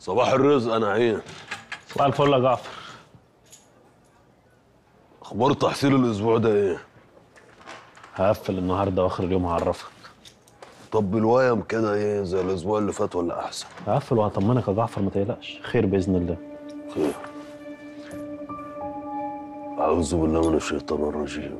صباح الرزق انا عين صباح الفل يا جعفر اخبار تحصيل الاسبوع ده ايه هقفل النهارده واخر اليوم هعرفك طب بالوايم كده ايه زي الاسبوع اللي فات ولا احسن هقفل وهطمنك يا جعفر ما تقلقش خير باذن الله خير اعوذ بالله من الشيطان الرجيم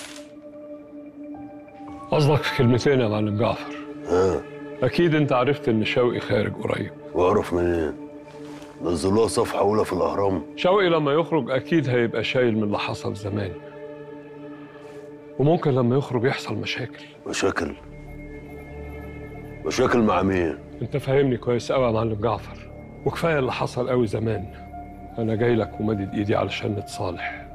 قصدك في كلمتين يا معلم جعفر ها اكيد انت عرفت ان شوقي خارج قريب واعرف منين نزلوها صفحه اولى في الاهرام شوقي لما يخرج اكيد هيبقى شايل من اللي حصل زمان وممكن لما يخرج يحصل مشاكل مشاكل مشاكل مع مين انت فاهمني كويس قوي يا معلم جعفر وكفايه اللي حصل قوي زمان انا جاي لك ومدد ايدي علشان نتصالح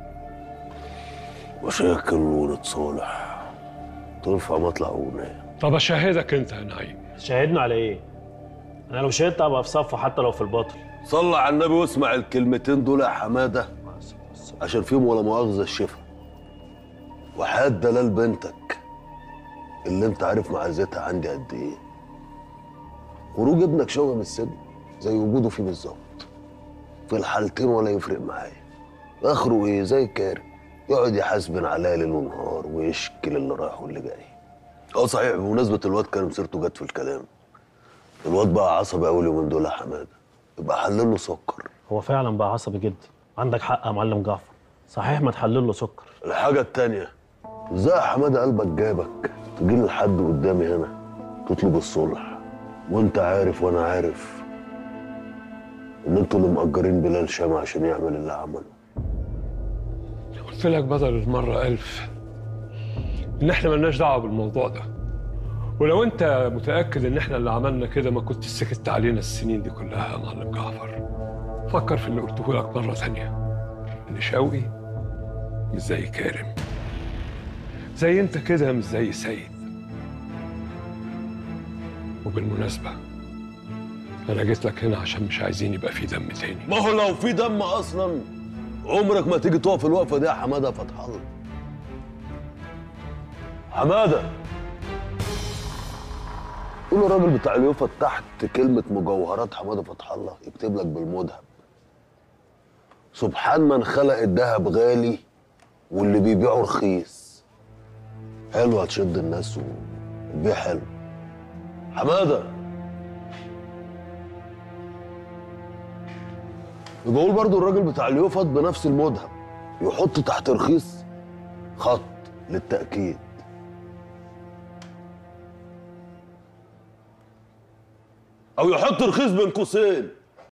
مشاكل ونتصالح ترفع مطلع ونايم طب اشهدك انت يا نعيم شاهدنا على ايه انا لو شهدت ابقى في صفه حتى لو في الباطل صلى على النبي واسمع الكلمتين دول يا حماده عشان فيهم ولا مؤاخذه الشفا وحياة دلال بنتك اللي انت عارف معزتها عندي قد ايه خروج ابنك شوقي من السجن زي وجوده فيه بالظبط في الحالتين ولا يفرق معايا اخره ايه زي الكارم يقعد يحاسبن عليا ليل ونهار ويشكي اللي رايح واللي جاي اه صحيح بمناسبه الواد كان سيرته جت في الكلام الواد بقى عصبي قوي اليومين دول يا حماده يبقى حلل له سكر هو فعلا بقى عصبي جدا عندك حق يا معلم جعفر صحيح ما تحلل له سكر الحاجة التانية ازاي يا حمادة قلبك جابك تجي لحد قدامي هنا تطلب الصلح وانت عارف وانا عارف ان انتوا اللي مأجرين بلال شام عشان يعمل اللي عمله قلت لك بدل المره الف ان احنا ملناش دعوه بالموضوع ده ولو انت متاكد ان احنا اللي عملنا كده ما كنت سكت علينا السنين دي كلها يا معلم جعفر فكر في اللي قلته لك مره ثانيه ان شوقي مش زي كارم زي انت كده مش زي سيد وبالمناسبه انا جيت لك هنا عشان مش عايزين يبقى في دم تاني ما هو لو في دم اصلا عمرك ما تيجي تقف الوقفة دي يا حمادة يا فتح الله حمادة قول الراجل بتاع اليوفا تحت كلمة مجوهرات حمادة فتح الله يكتب لك بالمذهب سبحان من خلق الذهب غالي واللي بيبيعه رخيص حلو هتشد الناس وتبيع حلو حمادة يبقى قول برضو الراجل بتاع اليوفط بنفس المذهب يحط تحت رخيص خط للتأكيد أو يحط رخيص بين قوسين